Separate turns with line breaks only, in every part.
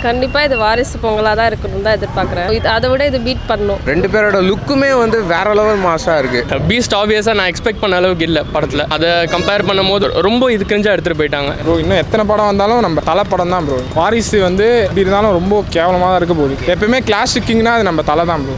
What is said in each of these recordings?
கண்டிப்பாக இது வாரிசு பொங்கலாக தான் இருக்கணும் தான் எதிர்பார்க்குறேன் இது அதை விட இது பீட் பண்ணணும்
ரெண்டு பேரோட லுக்குமே வந்து வேற லெவல் மாஸாக இருக்கு
பீஸ்ட் ஆப்வியஸாக நான் எக்ஸ்பெக்ட் பண்ண அளவுக்கு இல்லை படத்தில் அதை கம்பேர் பண்ணும்போது ரொம்ப இது கிரிஞ்சாக எடுத்துகிட்டு போயிட்டாங்க
ப்ரோ இன்னும் எத்தனை படம் வந்தாலும் நம்ம தலை படம் தான் ப்ரோ வாரிசு வந்து எப்படி இருந்தாலும் ரொம்ப கேவலமாக தான் இருக்க போகுது எப்பயுமே கிளாஸ் கிங்னா அது நம்ம தலை தான் ப்ரோ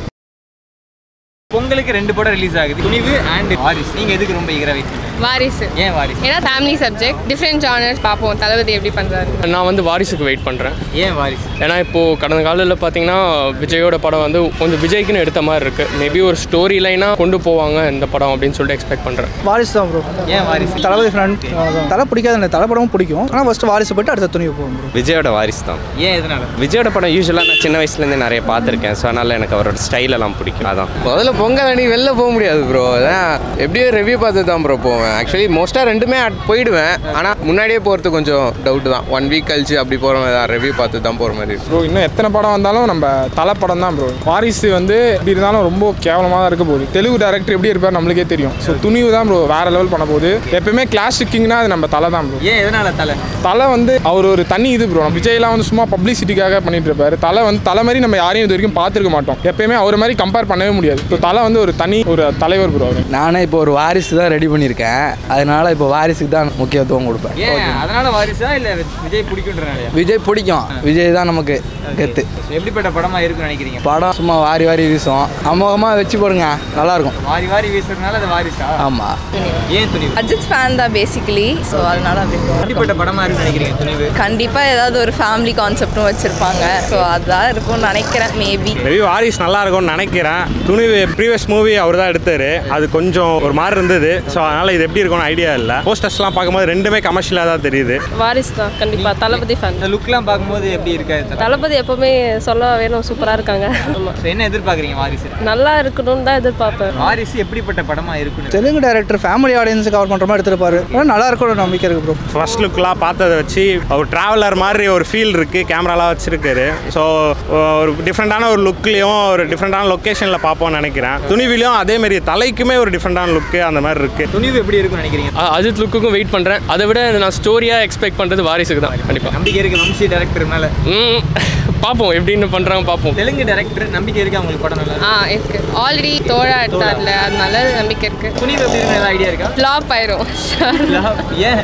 பொங்கலுக்கு ரெண்டு படம் ரிலீஸ் ஆகுது துணிவு அண்ட் வாரிஸ் நீங்க எதுக்கு ரொம்ப ஈகரா வெயிட் பண்றீங்க
வாரிசு
ஏன் வாரிஸ்
ஏன்னா ஃபேமிலி சப்ஜெக்ட் டிஃப்ரெண்ட் ஜானர்ஸ் பார்ப்போம் தளபதி எப்படி பண்ணுறாரு
நான் வந்து வாரிசுக்கு வெயிட் பண்ணுறேன்
ஏன் வாரிஸ்
ஏன்னா இப்போது கடந்த காலையில் பார்த்தீங்கன்னா விஜயோட படம் வந்து கொஞ்சம் விஜய்க்குன்னு எடுத்த மாதிரி இருக்குது மேபி ஒரு ஸ்டோரி லைனாக கொண்டு போவாங்க இந்த படம் அப்படின்னு சொல்லிட்டு எக்ஸ்பெக்ட் பண்ணுறேன்
வாரிசு தான் ப்ரோ
ஏன் வாரிஸ்
தளபதி ஃப்ரெண்ட் தலை பிடிக்காது எனக்கு தலை படமும் பிடிக்கும் ஆனால் ஃபஸ்ட்டு வாரிசு போயிட்டு அடுத்த துணிவு போகும் ப்ரோ
விஜயோட வாரிசு தான்
ஏன் எதனால
விஜயோட படம் யூஸ்வலாக நான் சின்ன வயசுலேருந்து நிறைய பார்த்துருக்கேன் ஸோ அதனால் எனக்கு அவரோட ஸ்டைலெல்லாம் பிடிக்கும் அதான்
முதல்ல பொங்கல் அன்னைக்கு வெளில போக முடியாது ப்ரோ அதான் எப்படியோ ரிவ்யூ பார்த்து தான் ப்ரோ போவேன் ஆக்சுவலி மோஸ்ட்டாக ரெண்டுமே at- போயிடுவேன் ஆனால் முன்னாடியே போகிறது கொஞ்சம் டவுட் தான் ஒன் வீக் கழிச்சு அப்படி போகிற மாதிரி தான் ரிவ்யூ பார்த்து தான் போகிற மாதிரி இருக்கும்
ப்ரோ இன்னும் எத்தனை படம் வந்தாலும் நம்ம தலை படம் தான் ப்ரோ வாரிசு வந்து எப்படி இருந்தாலும் ரொம்ப கேவலமாக தான் இருக்க போகுது தெலுங்கு டேரக்டர் எப்படி இருப்பார் நம்மளுக்கே தெரியும் ஸோ துணிவு தான் ப்ரோ வேற லெவல் பண்ண போகுது எப்பயுமே கிளாஸ் கிங்னா அது நம்ம தலை தான் ப்ரோ
ஏன் எதனால தலை
தலை வந்து அவர் ஒரு தனி இது ப்ரோ விஜய்லாம் வந்து சும்மா பப்ளிசிட்டிக்காக பண்ணிட்டு இருப்பாரு தலை வந்து தலை மாதிரி நம்ம யாரையும் இது வரைக்கும் பார்த்துருக்க மாட்டோம் எப்பயுமே அவர் மாதிரி கம்பேர் பண்ணவே முடியாது ஸோ தலை வந்து ஒரு தனி ஒரு தலைவர் ப்ரோ அவர்
நானே இப்போ ஒரு வாரிசு தான் ரெடி பண்ணியிருக்கேன் அதனால இப்போ வாரிசுக்கு தான் முக்கியத்துவம் கொடுப்பேன்
ஏன் அதனால வாரிசா இல்ல விஜய் பிடிக்குன்றனாலயா
விஜய் பிடிக்கும் விஜய் தான் நமக்கு கெத்து
எப்படிப்பட்ட படமா இருக்குன்னு நினைக்கிறீங்க
படம் சும்மா வாரி வாரி வீசும் அமோகமாக வச்சு போடுங்க நல்லாயிருக்கும்
வாரி வாரி வீசுறதுனால அது வாரிசா
ஆமாம்
ஏன் துணிவு
அஜித் ஃபேன் தான் பேசிக்கலி ஸோ அதனால அப்படி
எப்படிப்பட்ட படமா இருக்குன்னு நினைக்கிறீங்க துணிவு
கண்டிப்பாக ஏதாவது ஒரு ஃபேமிலி கான்செப்டும் வச்சுருப்பாங்க ஸோ அதுதான் இருக்கும்னு நினைக்கிறேன் மேபி
மேபி வாரிஸ் நல்லா இருக்கும்னு நினைக்கிறேன் துணிவு ப்ரீவியஸ் மூவி அவர் தான் எடுத்தாரு அது கொஞ்சம் ஒரு மாதிரி இருந்தது ஸோ அதனால் இது எப்படி இருக்கும்னு ஐடியா இல்லை போஸ்டர்ஸ்லாம் பார்க்கும்போது ரெண்டுமே கமர்ஷியலாக தான் தெரியுது
வாரிசு தான் கண்டிப்பாக தளபதி ஃபேன்
இந்த லுக்லாம் பார்க்கும்போது எப்படி இருக்காது தலை
தளபதி எப்போவுமே சொல்ல வேணும் சூப்பராக இருக்காங்க ஆமா.
So, என்ன எதிர்பார்க்குறீங்க வாரிசு
நல்லா இருக்கணும்னு தான் எதிர்பார்ப்பேன்
வாரிசு எப்படிப்பட்ட படமா இருக்குன்னு
Telugu director family audience cover பண்ணுற மாதிரி எடுத்துருப்பாரு ஆனால் நல்லா இருக்கும் நம்பிக்கை இருக்கு ப்ரோ
ஃபர்ஸ்ட் லுக்லாம் பார்த்ததை வச்சு ஒரு ட்ராவலர் மாதிரி ஒரு ஃபீல் இருக்குது கேமராலாம் வச்சுருக்காரு ஸோ ஒரு டிஃப்ரெண்ட்டான ஒரு லுக்லேயும் ஒரு டிஃப்ரெண்ட்டான லொக்கேஷனில் பார்ப்போம்னு நினைக்கிறேன் துணிவிலையும் அதேமாரி தலைக்குமே ஒரு டிஃப்ரெண்ட்டான லுக்கு அந்த மாதிரி இருக்குது
துணிவு எப்படி இருக்குன்னு நினைக்கிறீங்க
அ- அஜித் லுக்குக்கும் வெயிட் பண்ணுறேன் அதை விட நான் ஸ்டோரியாக எக்ஸ்பெக்ட் பண்ணுறது வாரிசுக்கு தான் கண்டிப்பாக
நம்பிக்கை இருக்கு வம்சி டேரக்டர் மேல
ம் பார்ப்போம் எப்படின்னு பண்ணுறாங்க பார்ப்போம்
தெலுங்கு டேரக்டர் நம்பிக்கை இருக்கு அவங்களுக்கு படம் நல்லா
ஆ இருக்கு ஆல்ரெடி தோழா எடுத்தார்ல அதனால நம்பிக்கை இருக்கு
துணிவு எப்படி இருக்குன்னு ஏதாவது ஐடியா இருக்கா
ஃப்ளாப் ஆயிரும்
ஏன்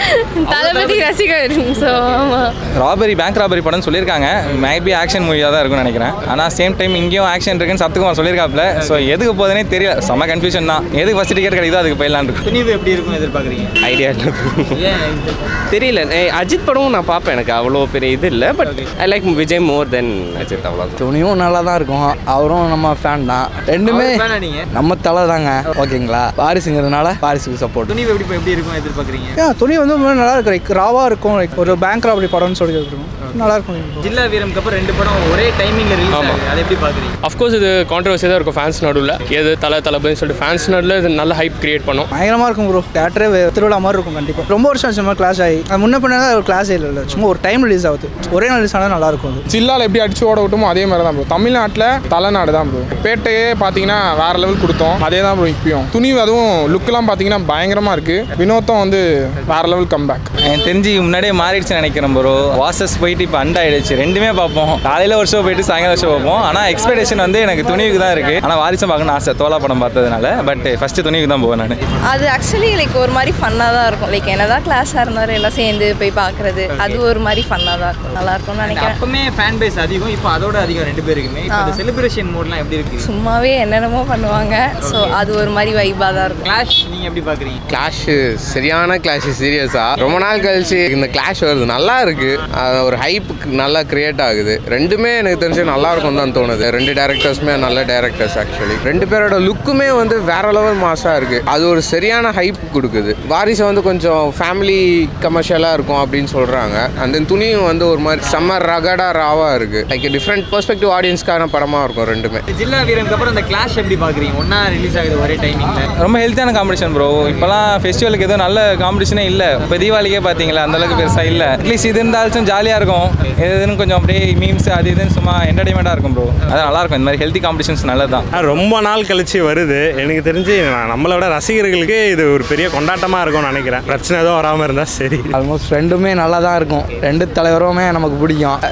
தளபதி ரசிகர் ஸோ ஆமாம்
ராபரி பேங்க் ராபரி படம்னு சொல்லியிருக்காங்க மேபி ஆக்ஷன் மூவியாக தான் இருக்கும்னு நினைக்கிறேன் ஆனால் சேம் டைம் இங்கேயும் ஆக்ஷன் இருக்குன்னு சத்துக்குமார் சொல்லியிருக்காப்ல ஸோ எதுக்கு போகுதுனே தெரியல செம்ம கன்ஃபியூஷன் தான் எதுக்கு ஃபஸ்ட் டிக்கெட் கிடைக்குதோ அதுக்கு போயிடலான்னு இருக்கும்
துணிவு எப்படி இருக்கும்னு எதிர்பார்க்குறீங்க
ஐடியா இல்லை
ஏன் இந்த-
தெரியல ஏய், அஜித் படமும் நான் பார்ப்பேன் எனக்கு அவ்வளோ பெரிய இது இல்லை but I like Vijay more than Ajith அவ்வளோதான்
துணிவும் நல்லா தான் இருக்கும் அவரும் நம்ம ஃபேன் தான் ரெண்டுமே
அவர் fan ஆ நீங்க?
நம்ம தலை தாங்க ஓகேங்களா வாரிசுங்கிறதுனால வாரிசுக்கு சப்போர்ட்
துணிவு எப்படி எப்படி இருக்கும் எதிர்பார்க்குறீங்க
ஏன் துணி வந்து ரொம்ப நல்லா இருக்கு லைக் ராவாக இருக்கும் லைக் ஒரு பேங்க் ராபரி படம்னு சொல்லி இருக்கும் நல்லா இருக்கும்
ஜில்லா வீரம்க்கு அப்புறம் ரெண்டு படம் ஒரே டைமிங்ல ரிலீஸ் ஆகுது அதை எப்படி பாக்குறீங்க
அஃப்கோர்ஸ் இது கான்ட்ரவர்சியாக தான் இருக்கும் ஃபேன்ஸ் நடுவில் எது தலை தளபதினு சொல்லிட்டு ஃபேன்ஸ் நடுவில் இது நல்ல ஹைப் கிரியேட் பண்ணும்
பயங்கரமாக இருக்கும் ப்ரோ தேட்டரே திருவிழா மாதிரி இருக்கும் கண்டிப்பாக ரொம்ப வருஷம் ஆச்சு கிளாஸ் ஆகி அது முன்ன பின்ன ஒரு கிளாஸ் இல்லை சும்மா ஒரு டைம் ரிலீஸ் ஆகுது ஒரே நாள் ரிலீஸ் ஆனால் நல்லா இருக்கும் அது
சில்லால் எப்படி அடிச்சு ஓட விட்டோமோ அதே மாதிரி தான் ப்ரோ தமிழ்நாட்டில் தலைநாடு தான் ப்ரோ பேட்டையே பார்த்தீங்கன்னா வேற லெவல் கொடுத்தோம் அதே தான் ப்ரோ இப்பயும் துணிவு அதுவும் லுக்கெல்லாம் பார்த்தீங்கன்னா பயங்கரமாக இருக்குது வினோத்தம் வந்து வேற லெவல் கம்பேக்
எனக்கு தெரிஞ்சு முன்னாடியே மாறிடுச்சுன்னு நினைக்கிறேன் ப்ரோ வாசஸ் போயிட்டு இப்போ அண்ட் ஆயிடுச்சு ரெண்டுமே பார்ப்போம் காலையில் ஒரு ஷோ போயிட்டு சாயங்காலம் ஷோ பார்ப்போம் ஆனால் எக்ஸ்பெக்டேஷன் வந்து எனக்கு துணிவுக்கு தான் இருக்குது ஆனால் வாரிசும் பார்க்கணும்னு ஆசை தோலா படம் பார்த்ததுனால பட் ஃபஸ்ட்டு துணிவுக்கு தான் போவேன் நான்
அது ஆக்சுவலி லைக் ஒரு மாதிரி ஃபன்னாக தான் இருக்கும் லைக் என்னதான் கிளாஸாக இருந்தாலும் எல்லாம் சேர்ந்து போய் பார்க்குறது அது ஒரு மாதிரி ஃபன்னாக தான் இருக்கும் நல்லா இருக்கும்னு நினைக்கிறேன்
அப்பவுமே ஃபேன் பேஸ் அதிகம் இப்போ அதோட அதிகம் ரெண்டு பேருக்குமே இப்போ இந்த செலிப்ரேஷன் மோட்லாம் எப்படி இருக்கு
சும்மாவே என்னென்னமோ பண்ணுவாங்க ஸோ அது ஒரு மாதிரி வைபாக தான் இருக்கும்
கிளாஷ் நீங்க எப்படி பாக்குறீங்க
கிளாஷ் சரியான கிளாஷ் சீரியஸா ரொம்ப நாள் கழிச்சு இந்த கிளாஷ் வருது நல்லா இருக்கு அது ஒரு ஹைப் நல்லா கிரியேட் ஆகுது ரெண்டுமே எனக்கு தெரிஞ்சு நல்லா இருக்கும் தான் தோணுது ரெண்டு டேரக்டர்ஸுமே நல்ல டேரக்டர்ஸ் ஆக்சுவலி ரெண்டு பேரோட லுக்குமே வந்து வேற லெவல் மாஸா இருக்கு அது ஒரு சரியான ஹைப் கொடுக்குது வாரிசு வந்து கொஞ்சம் ஃபேமிலி கமர்ஷியலாக இருக்கும் அப்படின்னு சொல்றாங்க அந்த துணியும் வந்து ஒரு மாதிரி செம்ம ரகடா ராவா இருக்கு லைக் டிஃப்ரெண்ட் பெர்ஸ்பெக்டிவ் ஆடியன்ஸ்க்கான படமா இருக்கும் ரெண்டுமே
ஜில்லா வீரம்க்கு அப்புறம் அந்த கிளாஷ் எப்படி பாக்குறீங்க ஒன்னா ரிலீஸ் ஆகுது ஒரே டைமிங்ல
ரொம்ப ஹெல்த்தியான காம்படிஷன் ப்ரோ இப்போலாம் ஃபெஸ்டிவலுக்கு எதுவும் நல்ல காம்படிஷனே இல்லை இப்போ தீபாவளிக்கே பார்த்தீங்களா அந்த அளவுக்கு பெருசாக இல்லை அட்லீஸ்ட் இது இருந்தாலும் ஜாலியாக இருக்கும் எது இதுன்னு கொஞ்சம் அப்படியே மீம்ஸ் அது இதுன்னு சும்மா என்டர்டைன்மெண்ட்டாக இருக்கும் ப்ரோ அது நல்லா இருக்கும் இந்த மாதிரி ஹெல்த்தி காம்படிஷன்ஸ் நல்லது தான்
ஆனா, ரொம்ப நாள் கழிச்சு வருது எனக்கு தெரிஞ்சு நான் நம்மளோட ரசிகர்களுக்கு இது ஒரு பெரிய கொண்டாட்டமாக இருக்கும்னு நினைக்கிறேன் பிரச்சனை எதுவும் வராமல் இருந்தால் சரி
ஆல்மோஸ்ட் ரெண்டுமே நல்லா தான் இருக்கும் ரெண்டு தலைவருமே நமக்கு பிடிக்கும் ரெண்டு பேர்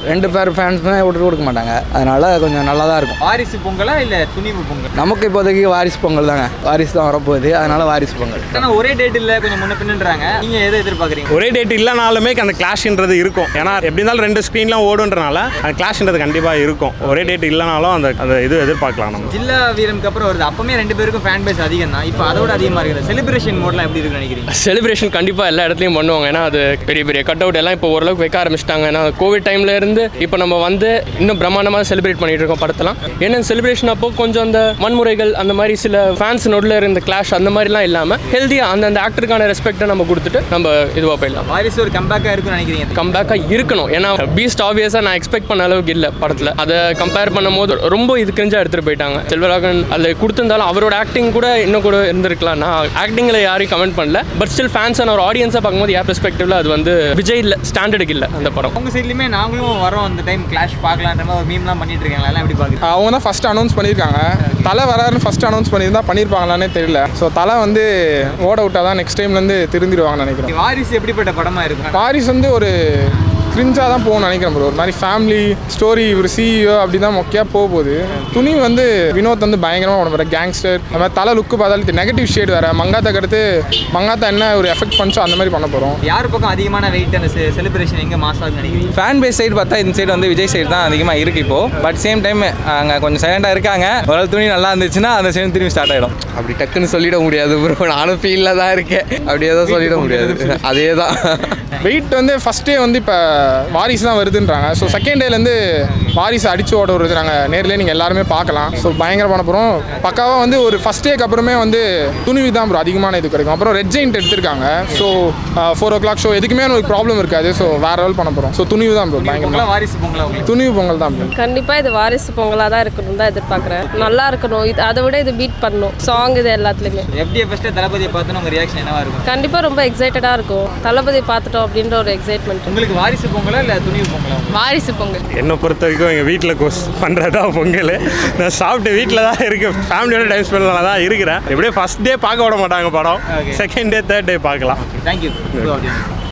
யார் ஃபேன்ஸுமே விட்டு கொடுக்க மாட்டாங்க அதனால கொஞ்சம் நல்லா தான் இருக்கும்
வாரிசு பொங்கலா இல்ல துணிவு பொங்கல்
நமக்கு இப்போதைக்கு வாரிசு பொங்கல் தாங்க வாரிசு தான் வரப்போகுது அதனால வாரிசு பொங்கல்
ஆனா ஒரே டேட் இல்ல கொஞ்சம் முன்ன பின்னுன்றாங்க நீங்க எதை எதிர்பார்க்கறீங்க
ஒரே டேட் இல்லைனாலுமே அந்த கிளாஷ்ன்றது இருக்கும் ஏன்னா எப்படி இருந்தாலும் ரெண்டு ஸ்க்ரீன்லாம் ஓடுன்றனால அந்த கிளாஷ்ன்றது கண்டிப்பாக இருக்கும் ஒரே டேட் இல்லைனாலும் அந்த அந்த இது எதிர்பார்க்கலாம் நம்ம
ஜில்லா வீரம்க்கு அப்புறம் வருது அப்பமே ரெண்டு பேருக்கும் ஃபேன் பேஸ் அதிகம் தான் இப்போ அதோட அதிகமா இருக்குது செலிப்ரேஷன் மோட்லாம் எப்படி இருக்குன்னு நினைக்கிறீங்க
செலிப்ரேஷன் கண்டிப்பாக எல்லா இடத்துலையும் பண்ணுவாங்க ஏன்னா அது பெரிய பெரிய கட் அவுட் எல்லாம் இப்போ ஓரளவுக்கு வைக்க ஆரம்பிச்சிட்டாங்க ஏன்னா கோவிட் டைம்ல இருந்து இப்போ நம்ம வந்து இன்னும் பிரம்மாண்டமாக செலிப்ரேட் பண்ணிட்டு இருக்கோம் படத்தெல்லாம் ஏன்னா செலிப்ரேஷன் அப்போ கொஞ்சம் அந்த வன்முறைகள் அந்த மாதிரி சில ஃபேன்ஸ் நோடில் இருந்த கிளாஷ் அந்த மாதிரிலாம் இல்லாமல் ஹெல்த்தியாக அந்த அந்த ஆக்டருக்கான ரெஸ்பெக்ட்டை நம்ம கொடுத்துட்டு நம்ம இதுவாக போயிடலாம்
வாரிசு ஒரு கம்பேக்காக இருக்குன்னு நினைக்கிறீங்க
கம்பேக்காக இருக்கணும் ஏன்னா பீஸ்ட் ஆப்வியஸாக நான் எக்ஸ்பெக்ட் பண்ண அளவுக்கு இல்லை படத்தில் அதை கம்பேர் பண்ணும்போது ரொம்ப இது கிரிஞ்சாக எடுத்துகிட்டு போயிட்டாங்க செல்வராகவன் அதில் கொடுத்திருந்தாலும் அவரோட ஆக்டிங் கூட இன்னும் கூட இருந்திருக்கலாம் நான் ஆக்டிங்கில் யாரையும் கமெண்ட் பண்ணல பட் ஸ்டில் ஃபேன்ஸ் ஒரு ஆடியன்ஸாக பார்க்கும்போது என் பெர்ஸ்பெக்டிவ்ல அது வந்து விஜய் இல்லை ஸ்டாண்டர்டுக்கு இல்லை அந்த படம்
உங்க சைட்லயுமே நாங்களும் வரோம் அந்த டைம் கிளாஷ் பார்க்கலான்ற மாதிரி ஒரு மீம்லாம் பண்ணிட்டு இருக்காங்க எல்லாம் எப்படி பாக்குறீங்க
அவங்க தான் ஃபஸ்ட் அனௌன்ஸ் பண்ணியிருக்காங்க தலை வராருன்னு ஃபஸ்ட் அனௌன்ஸ் பண்ணியிருந்தா பண்ணியிருப்பாங்களானே தெரியல ஸோ தலை வந்து ஓட விட்டால் தான் நெக்ஸ்ட் டைம்லேருந்து திருந்திடுவாங்கன்னு நினைக்கிறேன்
வாரிசு எப்படிப்பட்ட படமா இருக்கும்
பாரிஸ் வந்து ஒரு கிரிஞ்சாக தான் போகணும்னு நினைக்கிறேன் ப்ரோ ஒரு மாதிரி ஃபேமிலி ஸ்டோரி ஒரு சிஇஓ அப்படி தான் மொக்கையாக போக போகுது துணி வந்து வினோத் வந்து பயங்கரமாக பண்ண போகிற கேங்ஸ்டர் அந்த மாதிரி தலை லுக்கு பார்த்தாலும் நெகட்டிவ் ஷேட் வேறு மங்காத்தாக்கு அடுத்து மங்காத்தா என்ன ஒரு எஃபெக்ட் பண்ணுச்சோ அந்த மாதிரி பண்ண போகிறோம்
யார் பக்கம் அதிகமான வெயிட் அந்த செலிப்ரேஷன் எங்க மாசாக நினைக்கிறீங்க
ஃபேன் பேஸ் சைடு பார்த்தா இந்த சைடு வந்து விஜய் சைடு தான் அதிகமாக இருக்குது இப்போ பட் சேம் டைம் அங்கே கொஞ்சம் சைலண்டாக இருக்காங்க ஒரு துணி நல்லா இருந்துச்சுன்னா அந்த சைடு திரும்பி ஸ்டார்ட் ஆகிடும்
அப்படி டக்குன்னு சொல்லிட முடியாது ப்ரோ நானும் ஃபீலில் தான் இருக்கேன் அப்படியே தான் சொல்லிட முடியாது அதே தான்
வெயிட் வந்து ஃபஸ்ட் டே வந்து இப்போ வாரிசு தான் வருதுன்றாங்க ஸோ செகண்ட் டேலேருந்து வாரிசு அடிச்சு ஓட வருது நாங்கள் நேர்லேயே நீங்கள் எல்லாருமே பார்க்கலாம் ஸோ பயங்கர பண்ண போகிறோம் பக்காவாக வந்து ஒரு ஃபஸ்ட் டேக்கு அப்புறமே வந்து துணிவு தான் ப்ரோ அதிகமான இது கிடைக்கும் அப்புறம் ரெட் ஜெயின்ட் எடுத்திருக்காங்க so four o'clock show எதுக்குமே ஒரு ப்ராப்ளம் இருக்காது ஸோ வேற லெவல் பண்ண போகிறோம் ஸோ துணிவு தான் ப்ரோ
பொங்கலா
பயங்கரமாக
வாரிசு பொங்கலா உங்களுக்கு
துணிவு பொங்கல் தான் ப்ரோ
கண்டிப்பா இது வாரிசு பொங்கலா தான் இருக்கணும் தான் எதிர்பார்க்குறேன் நல்லா இருக்கணும் இது அதை விட இது பீட் பண்ணணும் சாங் இது எல்லாத்துலேயுமே
எப்படியே ஃபர்ஸ்ட் தளபதியை பார்த்தோன்னா உங்க ரியாக்ஷன் என்னவா இருக்கும்
கண்டிப்பா ரொம்ப எக்ஸைட்டடாக இருக்கும் தளபதி பார்த்துட்டோம் அப்படின்ற ஒரு எக்ஸைட்மெண்ட்
உங்களுக்கு வாரிசு பொங்கலா இல்ல துணிவு பொங்கலா
வாரிசு பொங்கல்
என்னை பொறுத்த வரைக்கும் எங்கள் வீட்டில் கோஸ் பண்ணுறது தான் பொங்கல் நான் சாப்பிட்டு வீட்டில் தான் இருக்கேன் ஃபேமிலியோட டைம் ஸ்பெண்ட் பண்ண தான் இருக்கிறேன் எப்படியே ஃபஸ்ட் டே பார்க்க விட மாட்டாங்க படம் செகண்ட் டே தேர்ட் டே பார்க்கலாம்
தேங்க்யூ